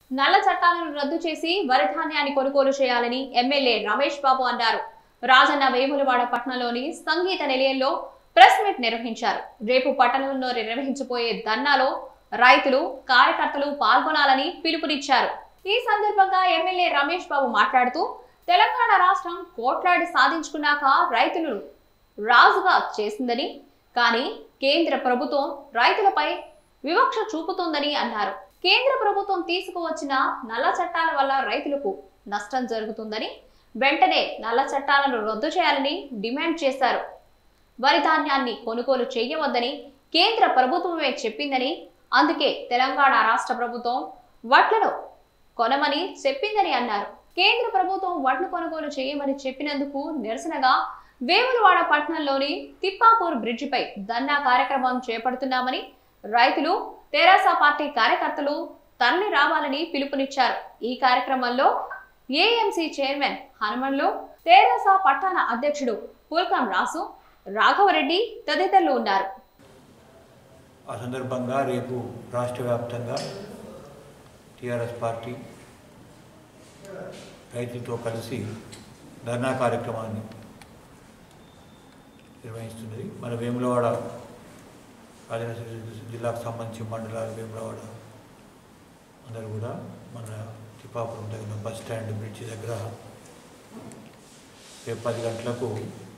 నల్ల చట్టాలను రద్దు చేసి వరి ధాన్యాన్ని కొనుగోలు చేయాలని ఎమ్మెల్యే రమేష్ బాబు అన్నారు రాజన్న వేములవాడ పట్టణంలోని సంగీత నిలయంలో ప్రెస్ మీట్ నిర్వహించారు రేపు పట్టణంలో నిర్వహించబోయే ధర్నాలో రైతులు కార్యకర్తలు పాల్గొనాలని పిలుపునిచ్చారు ఈ సందర్భంగా ఎమ్మెల్యే రమేష్ బాబు మాట్లాడుతూ తెలంగాణ రాష్ట్రం కోట్లాడి సాధించుకున్నాక రైతులను రాజుగా చేసిందని కానీ కేంద్ర ప్రభుత్వం రైతులపై వివక్ష చూపుతోందని అన్నారు కేంద్ర ప్రభుత్వం తీసుకువచ్చిన నల్ల చట్టాల వల్ల రైతులకు నష్టం జరుగుతుందని వెంటనే నల్ల చట్టాలను రద్దు చేయాలని డిమాండ్ చేశారు వరి ధాన్యాన్ని కొనుగోలు చేయవద్దని కేంద్ర ప్రభుత్వమే చెప్పిందని అందుకే తెలంగాణ రాష్ట్ర ప్రభుత్వం వడ్లను కొనమని చెప్పిందని అన్నారు కేంద్ర ప్రభుత్వం వడ్లు కొనుగోలు చేయమని చెప్పినందుకు నిరసనగా వేములవాడ పట్టణంలోని తిప్పాపూర్ బ్రిడ్జిపై ధర్నా కార్యక్రమం చేపడుతున్నామని రైతులు తెరాస పార్టీ కార్యకర్తలు తరలి రావాలని పిలుపునిచ్చారు ఈ కార్యక్రమంలో ఏఎంసీ చైర్మన్ హనుమన్లు తెరాస పట్టణ అధ్యక్షుడు పుల్కం రాసు రాఘవరెడ్డి తదితరులు ఉన్నారు ఆ సందర్భంగా రేపు రాష్ట్ర వ్యాప్తంగా టీఆర్ఎస్ పార్టీ రైతులతో కలిసి ధర్నా కార్యక్రమాన్ని నిర్వహిస్తున్నది మన వేములవాడ రాజన్న జిల్లాకు సంబంధించి మండలాలు వేములవాడ అందరూ కూడా మన తిప్పాపురం దగ్గర బస్ స్టాండ్ బ్రిడ్జి దగ్గర రేపు పది గంటలకు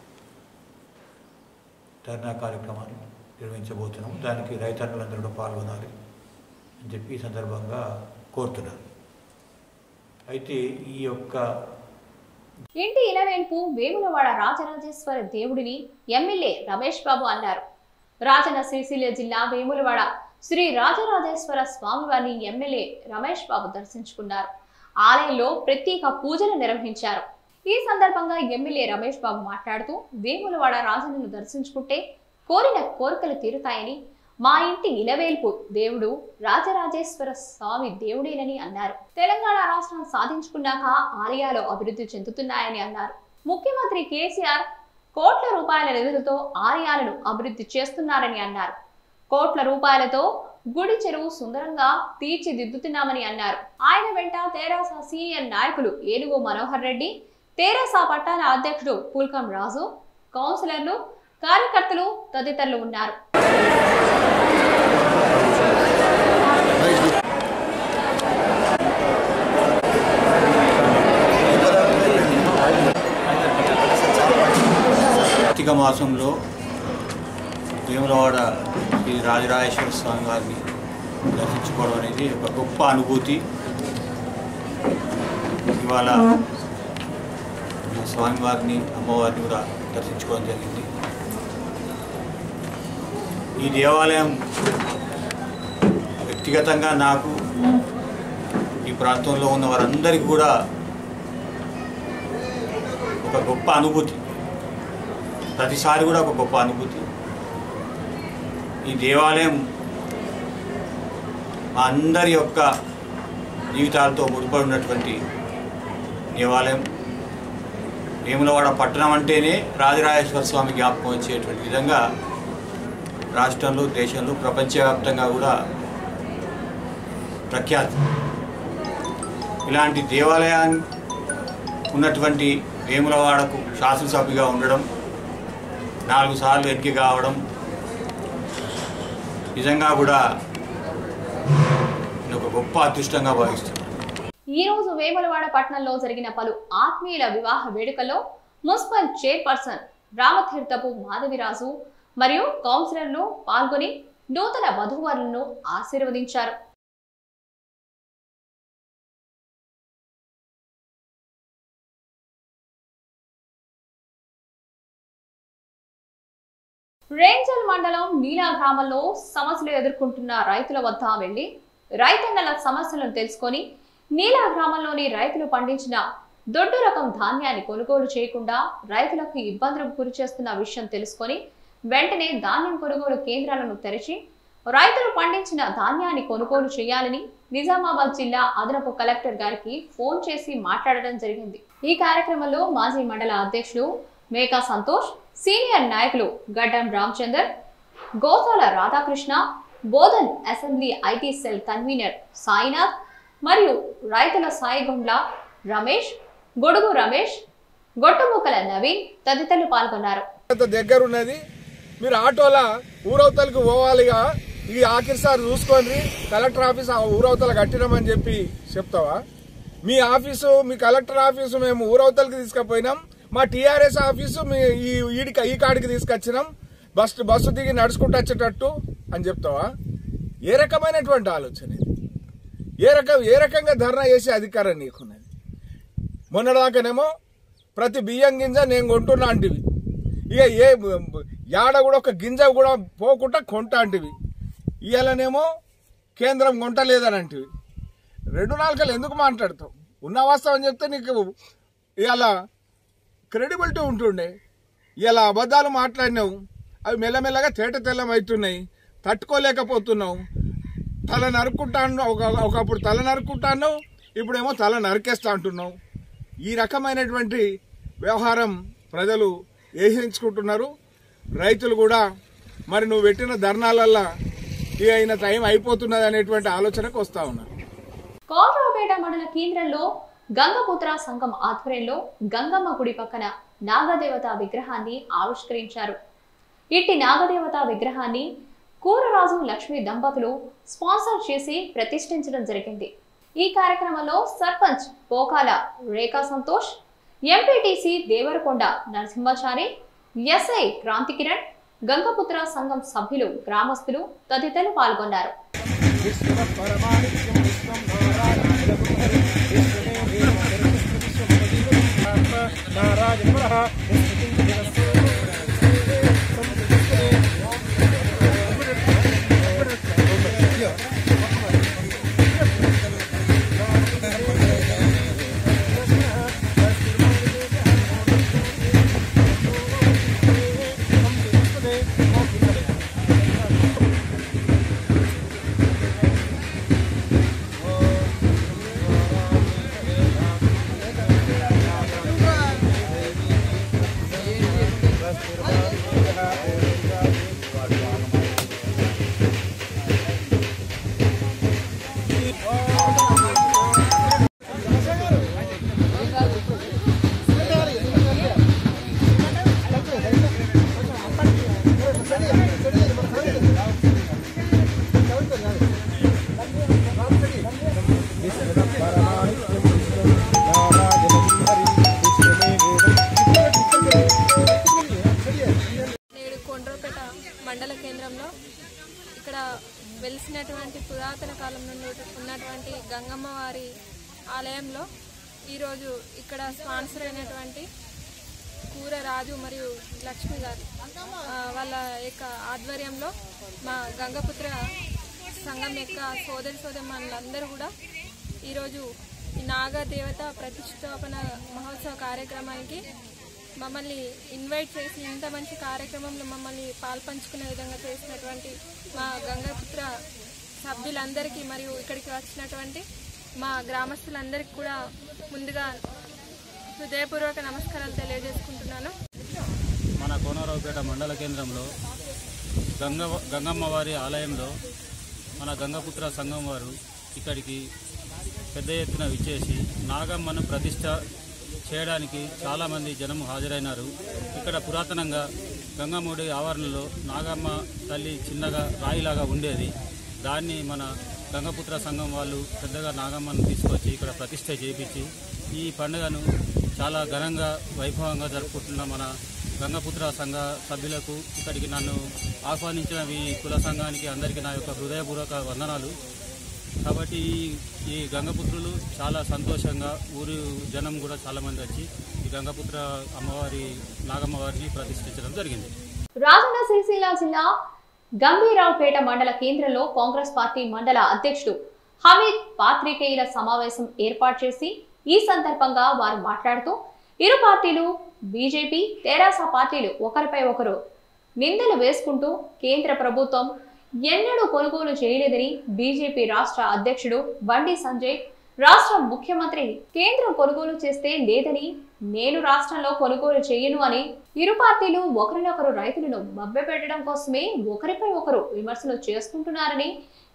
ధర్నా కార్యక్రమాన్ని నిర్వహించబోతున్నాం దానికి రైతన్నులందరూ కూడా పాల్గొనాలి అని చెప్పి ఈ సందర్భంగా కోరుతున్నాను అయితే ఈ యొక్క ఇంటి ఇలవేల్పు వేములవాడ రాజరాజేశ్వర దేవుడిని ఎమ్మెల్యే రమేష్ బాబు అన్నారు రాజన్న సిరిసిల్ల జిల్లా వేములవాడ శ్రీ రాజరాజేశ్వర స్వామివారిని ఎమ్మెల్యే రమేష్ బాబు దర్శించుకున్నారు ఆలయంలో ప్రత్యేక పూజలు నిర్వహించారు ఈ సందర్భంగా ఎమ్మెల్యే రమేష్ బాబు మాట్లాడుతూ వేములవాడ రాజన్నను దర్శించుకుంటే కోరిన కోరికలు తీరుతాయని మా ఇంటి ఇలవేల్పు దేవుడు రాజరాజేశ్వర స్వామి దేవుడేనని అన్నారు తెలంగాణ రాష్ట్రం సాధించుకున్నాక ఆలయాలు అభివృద్ధి చెందుతున్నాయని అన్నారు ముఖ్యమంత్రి కేసీఆర్ కోట్ల రూపాయల నిధులతో ఆలయాలను అభివృద్ధి చేస్తున్నారని అన్నారు కోట్ల రూపాయలతో గుడి చెరువు సుందరంగా తీర్చిదిద్దుతున్నామని అన్నారు ఆయన వెంట తెరాస సీనియర్ నాయకులు ఏనుగు మనోహర్ రెడ్డి తెరాస పట్టణ అధ్యక్షుడు పుల్కం రాజు కౌన్సిలర్లు కార్యకర్తలు తదితరులు ఉన్నారు కార్తీక మాసంలో వేములవాడ శ్రీ రాజరాజేశ్వర స్వామి వారిని దర్శించుకోవడం అనేది ఒక గొప్ప అనుభూతి ఇవాళ ఈ స్వామివారిని అమ్మవారిని కూడా దర్శించుకోవడం జరిగింది ఈ దేవాలయం వ్యక్తిగతంగా నాకు ఈ ప్రాంతంలో ఉన్న వారందరికీ కూడా ఒక గొప్ప అనుభూతి ప్రతిసారి కూడా ఒక గొప్ప అనుభూతి ఈ దేవాలయం మా అందరి యొక్క జీవితాలతో ముడిపడి ఉన్నటువంటి దేవాలయం వేములవాడ పట్టణం అంటేనే రాజరాజేశ్వర స్వామి జ్ఞాపకం వచ్చేటువంటి విధంగా రాష్ట్రంలో దేశంలో ప్రపంచవ్యాప్తంగా కూడా ప్రఖ్యాతి ఇలాంటి దేవాలయాన్ని ఉన్నటువంటి వేములవాడకు శాసనసభ్యుగా ఉండడం నాలుగు సార్లు ఎన్నిక కావడం నిజంగా కూడా నేను ఒక గొప్ప అదృష్టంగా భావిస్తున్నాను ఈ రోజు వేములవాడ పట్టణంలో జరిగిన పలు ఆత్మీయుల వివాహ వేడుకల్లో మున్సిపల్ చైర్పర్సన్ రామతీర్థపు మాధవిరాజు మరియు కౌన్సిలర్లు పాల్గొని నూతన వధూవరులను ఆశీర్వదించారు రేంజల్ మండలం నీలా గ్రామంలో సమస్యలు ఎదుర్కొంటున్న రైతుల వద్ద వెళ్లి రైతన్నల సమస్యలను తెలుసుకొని నీలా గ్రామంలోని రైతులు పండించిన దొడ్డు రకం ధాన్యాన్ని కొనుగోలు చేయకుండా రైతులకు ఇబ్బందులకు గురి చేస్తున్న విషయం తెలుసుకొని వెంటనే ధాన్యం కొనుగోలు కేంద్రాలను తెరిచి రైతులు పండించిన ధాన్యాన్ని కొనుగోలు చేయాలని నిజామాబాద్ జిల్లా అదనపు కలెక్టర్ గారికి ఫోన్ చేసి మాట్లాడడం జరిగింది ఈ కార్యక్రమంలో మాజీ మండల అధ్యక్షులు మేకా సంతోష్ సీనియర్ నాయకులు Gaddam Ramachandar Gotala Radhakrishna Bodhan assembly IT cell convener Sainath మరియు రైతుల సాయిగుండ్ల రమేష్ గొడుగు రమేష్ గొట్టుముక్కల నవీన్ తదితరులు పాల్గొన్నారు అంత దగ్గర ఉన్నది మీరు ఆటోల ఊరవతలకు పోవాలిగా ఇది ఆఖరిసారి చూసుకోండి కలెక్టర్ ఆఫీస్ ఆ ఊరవతల కట్టినామని చెప్పి చెప్తావా మీ ఆఫీసు మీ కలెక్టర్ ఆఫీసు మేము ఊరవతలకి తీసుకుపోయినాం మా టీఆర్ఎస్ ఆఫీసు మీ ఈ ఈడికి ఈ కాడికి తీసుకొచ్చినాం బస్ బస్సు దిగి నడుచుకుంటూ వచ్చేటట్టు అని చెప్తావా ఏ రకమైనటువంటి ఆలోచన ఇది ఏ రకం ఏ రకంగా ధర్నా చేసే అధికారం నీకున్నది మొన్నటిదాకానేమో ప్రతి బియ్యం గింజ నేను కొంటున్నా అంటివి ఇక ఏ యాడ కూడా ఒక గింజ కూడా పోకుండా కొంటా అంటివి ఇవాళనేమో కేంద్రం కొంటలేదని అంటివి రెండు నాలుకలు ఎందుకు మాట్లాడతావు ఉన్న వాస్తవం చెప్తే నీకు ఇవాళ క్రెడిబిలిటీ ఉంటుండే ఇలా అబద్ధాలు మాట్లాడినావు అవి మెల్లమెల్లగా తేట తెల్లం అవుతున్నాయి తట్టుకోలేకపోతున్నావు తల నరుక్కుంటా అన్నావు ఒక ఒకప్పుడు తల నరుక్కుంటా అన్నావు ఇప్పుడేమో తల నరికేస్తా అంటున్నావు ఈ రకమైనటువంటి వ్యవహారం ప్రజలు ఏహించుకుంటున్నారు రైతులు కూడా మరి నువ్వు పెట్టిన ధర్నాలల్లా ఇక అయిన టైం అయిపోతున్నది అనేటువంటి ఆలోచనకు వస్తా ఉన్నారు కోట్రాపేట మండల కేంద్రంలో గంగపుత్ర సంఘం ఆధ్వర్యంలో గంగమ్మ గుడి పక్కన నాగదేవత విగ్రహాన్ని ఆవిష్కరించారు ఇట్టి నాగదేవత విగ్రహాన్ని కూరరాజు లక్ష్మి దంపతులు స్పాన్సర్ చేసి ప్రతిష్ఠించడం జరిగింది ఈ కార్యక్రమంలో సర్పంచ్ పోకాల రేఖా సంతోష్ ఎంపీటీసీ దేవరకొండ నరసింహాచారి ఎస్ఐ క్రాంతి కిరణ్ గంగపుత్ర సంఘం సభ్యులు గ్రామస్తులు తదితరులు పాల్గొన్నారు నేడు కొండ్రపేట మండల కేంద్రంలో ఇక్కడ వెలిసినటువంటి పురాతన కాలం నుండి ఉన్నటువంటి గంగమ్మ వారి ఆలయంలో ఈరోజు ఇక్కడ స్పాన్సర్ అయినటువంటి కూర రాజు మరియు లక్ష్మి గారు ఆ, వాళ్ళ యొక్క ఆధ్వర్యంలో మా గంగపుత్ర సంఘం యొక్క సోదరి సోదరులందరూ కూడా ఈరోజు ఈ నాగదేవత ప్రతిష్టాపన మహోత్సవ కార్యక్రమానికి మమ్మల్ని ఇన్వైట్ చేసి ఇంత మంచి కార్యక్రమంలో మమ్మల్ని పాల్పంచుకునే విధంగా చేసినటువంటి మా గంగపుత్ర సభ్యులందరికీ మరియు ఇక్కడికి వచ్చినటువంటి మా గ్రామస్తులందరికీ కూడా ముందుగా హృదయపూర్వక నమస్కారాలు తెలియజేసుకుంటున్నాను మన కోనరావుపేట మండల కేంద్రంలో గంగ గంగమ్మ వారి ఆలయంలో మన గంగపుత్ర సంఘం వారు ఇక్కడికి పెద్ద ఎత్తున విచ్చేసి నాగమ్మను ప్రతిష్ట చేయడానికి చాలామంది జనం హాజరైనారు ఇక్కడ పురాతనంగా గంగమ్మడి ఆవరణలో నాగమ్మ తల్లి చిన్నగా రాయిలాగా ఉండేది దాన్ని మన గంగపుత్ర సంఘం వాళ్ళు పెద్దగా నాగమ్మను తీసుకొచ్చి ఇక్కడ ప్రతిష్ట చేయించి ఈ పండుగను చాలా ఘనంగా వైభవంగా జరుపుకుంటున్న మన గంగపుత్ర సంఘ సభ్యులకు ఇక్కడికి నన్ను ఆహ్వానించిన ఈ కుల సంఘానికి అందరికీ నా యొక్క హృదయపూర్వక వందనాలు కాబట్టి ఈ ఈ గంగపుత్రులు చాలా సంతోషంగా ఊరు జనం కూడా చాలామంది వచ్చి ఈ గంగపుత్ర అమ్మవారి నాగమ్మవారిని ప్రతిష్ఠించడం జరిగింది రాజన్న సిరిసిల్ల జిల్లా గంభీరావుపేట మండల కేంద్రంలో కాంగ్రెస్ పార్టీ మండల అధ్యక్షుడు హమీద్ పాత్రికేయుల సమావేశం ఏర్పాటు చేసి ఈ సందర్భంగా వారు మాట్లాడుతూ ఇరు పార్టీలు బీజేపీ తెరాస పార్టీలు ఒకరిపై ఒకరు నిందలు వేసుకుంటూ కేంద్ర ప్రభుత్వం ఎన్నడూ కొనుగోలు చేయలేదని బీజేపీ రాష్ట్ర అధ్యక్షుడు బండి సంజయ్ రాష్ట్ర ముఖ్యమంత్రి కేంద్రం కొనుగోలు చేస్తే లేదని నేను రాష్ట్రంలో కొనుగోలు చేయను అని ఇరు పార్టీలు ఒకరినొకరు రైతులను మభ్యపెట్టడం కోసమే ఒకరిపై ఒకరు విమర్శలు చేసుకుంటున్నారని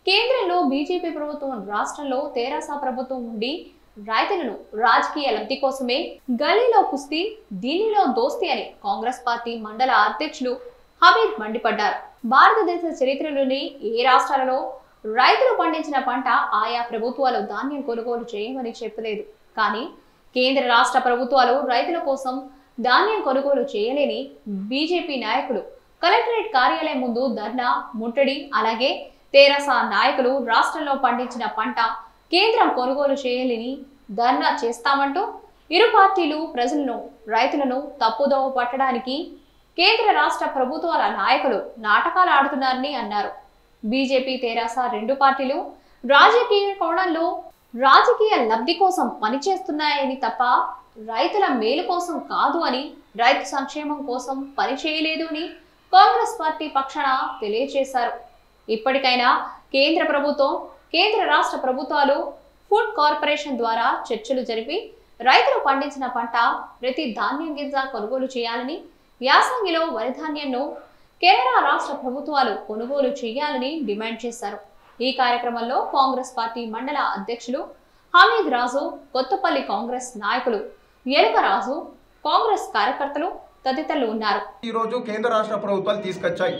కేంద్రంలో బీజేపీ ప్రభుత్వం రాష్ట్రంలో తెరాస ప్రభుత్వం ఉండి రైతులను రాజకీయ లబ్ధి కోసమే గలీలో కుస్తీ ఢిల్లీలో దోస్తీ అని కాంగ్రెస్ పార్టీ మండల అధ్యక్షులు హమీద్ మండిపడ్డారు భారతదేశ చరిత్రలోని ఏ రాష్ట్రాలలో రైతులు పండించిన పంట ఆయా ప్రభుత్వాలు ధాన్యం కొనుగోలు చేయమని చెప్పలేదు కానీ కేంద్ర రాష్ట్ర ప్రభుత్వాలు రైతుల కోసం ధాన్యం కొనుగోలు చేయలేని బీజేపీ నాయకులు కలెక్టరేట్ కార్యాలయం ముందు ధర్నా ముట్టడి అలాగే తెరాస నాయకులు రాష్ట్రంలో పండించిన పంట కేంద్రం కొనుగోలు చేయలేని ధర్నా చేస్తామంటూ ఇరు పార్టీలు ప్రజలను రైతులను తప్పుదోవ పట్టడానికి కేంద్ర రాష్ట్ర ప్రభుత్వాల నాయకులు నాటకాలు ఆడుతున్నారని అన్నారు బీజేపీ తెరాస రెండు పార్టీలు రాజకీయ కోణంలో రాజకీయ లబ్ధి కోసం పనిచేస్తున్నాయని తప్ప రైతుల మేలు కోసం కాదు అని రైతు సంక్షేమం కోసం పనిచేయలేదు అని కాంగ్రెస్ పార్టీ పక్షాన తెలియజేశారు ఇప్పటికైనా కేంద్ర ప్రభుత్వం కేంద్ర రాష్ట్ర ప్రభుత్వాలు ఫుడ్ కార్పొరేషన్ ద్వారా చర్చలు జరిపి రైతులు పండించిన పంట ప్రతి ధాన్యం గింజ కొనుగోలు చేయాలని యాసంగిలో వరి ధాన్యంను కేరళ రాష్ట్ర ప్రభుత్వాలు కొనుగోలు చేయాలని డిమాండ్ చేశారు ఈ కార్యక్రమంలో కాంగ్రెస్ పార్టీ మండల అధ్యక్షులు హమీద్ రాజు కొత్తపల్లి కాంగ్రెస్ నాయకులు ఎలుక రాజు కాంగ్రెస్ కార్యకర్తలు తదితరులు ఉన్నారు ఈరోజు కేంద్ర రాష్ట్ర ప్రభుత్వాలు తీసుకొచ్చాయి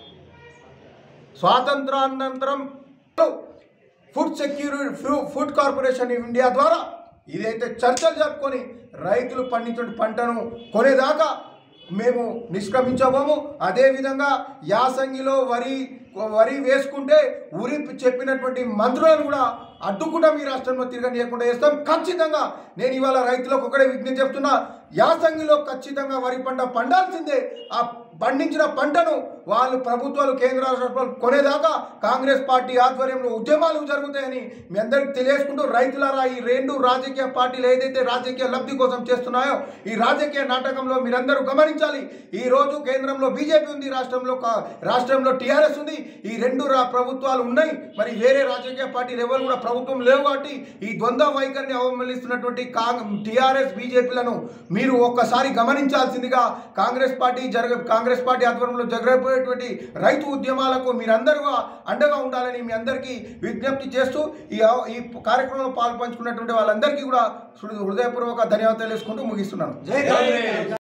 స్వాతంత్రానంతరం food security food corporation of India ద్వారా ఇదైతే చర్చలు జరుపుకొని రైతులు పండించిన పంటను కొనేదాకా మేము నిష్క్రమించబోము అదేవిధంగా యాసంగిలో వరి వరి వేసుకుంటే ఉరి చెప్పినటువంటి మంత్రులను కూడా అడ్డుకుండా మీ రాష్ట్రంలో తిరగనీయకుండా చేస్తాం ఖచ్చితంగా నేను ఇవాళ రైతులకు ఒకటే విజ్ఞప్తి చెప్తున్నా యాసంగిలో ఖచ్చితంగా వరి పంట పండాల్సిందే ఆ పండించిన పంటను వాళ్ళు ప్రభుత్వాలు కేంద్ర రాష్ట్ర ప్రభుత్వాలు కొనేదాకా కాంగ్రెస్ పార్టీ ఆధ్వర్యంలో ఉద్యమాలు జరుగుతాయని మీ అందరికి తెలియజేసుకుంటూ రైతులారా ఈ రెండు రాజకీయ పార్టీలు ఏదైతే రాజకీయ లబ్ధి కోసం చేస్తున్నాయో ఈ రాజకీయ నాటకంలో మీరందరూ గమనించాలి ఈ రోజు కేంద్రంలో బీజేపీ ఉంది రాష్ట్రంలో కా- రాష్ట్రంలో టీఆర్ఎస్ ఉంది ఈ రెండు రా ప్రభుత్వాలు ఉన్నాయి మరి వేరే రాజకీయ పార్టీలు ఎవరు కూడా ప్రభుత్వం లేవు కాబట్టి ఈ ద్వంద్వ వైఖరిని అవమలిస్తున్నటువంటి కాంగ్ టీఆర్ఎస్ బీజేపీలను మీరు ఒక్కసారి గమనించాల్సిందిగా కాంగ్రెస్ పార్టీ జరగ కాంగ్రెస్ పార్టీ ఆధ్వర్యంలో జరగబోయేటువంటి రైతు ఉద్యమాలకు మీరందరూ అండగా ఉండాలని మీ అందరికీ విజ్ఞప్తి చేస్తూ ఈ అవ- ఈ కార్యక్రమంలో పాల్పంచుకున్నటువంటి వాళ్ళందరికీ కూడా హృదయపూర్వక ధన్యవాదాలు తెలుసుకుంటూ ముగిస్తున్నాను